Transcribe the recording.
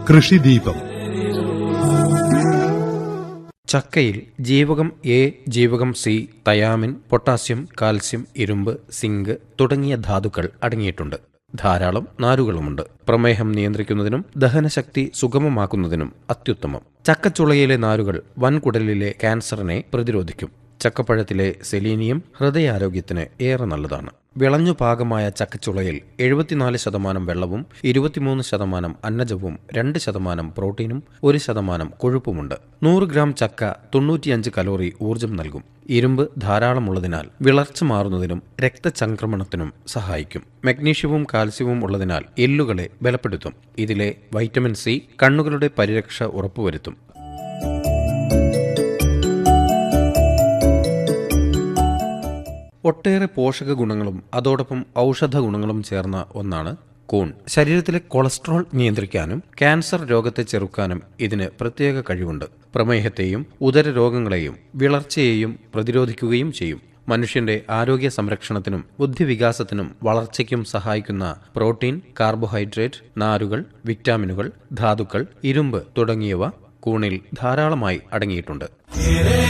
കൃഷിദീപം ചക്കയിൽ ജീവകം എ ജീവകം C thiamine potassium calcium ഇരുമ്പ് സിങ്ക് തുടങ്ങിയ ധാതുക്കൾ അടങ്ങിയിട്ടുണ്ട് ധാരാളം നാരുകളുമുണ്ട് പ്രമേഹം നിയന്ത്രിക്കുന്നതിനും ദഹനശക്തി സുഗമമാക്കുന്നതിനും അത്യുത്തമം ചക്കച്ചുളയിലെ നാരുകൾ വൻകുടലിലെ ക്യാൻസറിനെ പ്രതിരോധിക്കും ചക്കപ്പഴത്തിലെ സെലീനിയം ഹൃദയാരോഗ്യത്തിന് ഏറെ നല്ലതാണ് വിളഞ്ഞു പാകമായ ചക്കച്ചുളയിൽ എഴുപത്തിനാല് ശതമാനം വെള്ളവും ഇരുപത്തിമൂന്ന് ശതമാനം അന്നജവും രണ്ട് ശതമാനം പ്രോട്ടീനും ഒരു ശതമാനം കൊഴുപ്പുമുണ്ട് നൂറ് ഗ്രാം ചക്ക തൊണ്ണൂറ്റിയഞ്ച് കലോറി ഊർജം നൽകും ഇരുമ്പ് ധാരാളമുള്ളതിനാൽ വിളർച്ച മാറുന്നതിനും രക്തചംക്രമണത്തിനും സഹായിക്കും മഗ്നീഷ്യവും കാൽസ്യവും ഉള്ളതിനാൽ എല്ലുകളെ ബലപ്പെടുത്തും ഇതിലെ വൈറ്റമിൻ സി കണ്ണുകളുടെ പരിരക്ഷ ഉറപ്പുവരുത്തും ഒട്ടേറെ പോഷക ഗുണങ്ങളും അതോടൊപ്പം ഔഷധ ഗുണങ്ങളും ചേർന്ന ഒന്നാണ് കൂൺ ശരീരത്തിലെ കൊളസ്ട്രോൾ നിയന്ത്രിക്കാനും ക്യാൻസർ രോഗത്തെ ചെറുക്കാനും ഇതിന് പ്രത്യേക കഴിവുണ്ട് പ്രമേഹത്തെയും ഉദര രോഗങ്ങളെയും വിളർച്ചയെയും പ്രതിരോധിക്കുകയും ചെയ്യും മനുഷ്യന്റെ ആരോഗ്യ സംരക്ഷണത്തിനും ബുദ്ധിവികാസത്തിനും വളർച്ചയ്ക്കും സഹായിക്കുന്ന പ്രോട്ടീൻ കാർബോഹൈഡ്രേറ്റ് നാരുകൾ വിറ്റാമിനുകൾ ധാതുക്കൾ ഇരുമ്പ് തുടങ്ങിയവ കൂണിൽ ധാരാളമായി അടങ്ങിയിട്ടുണ്ട്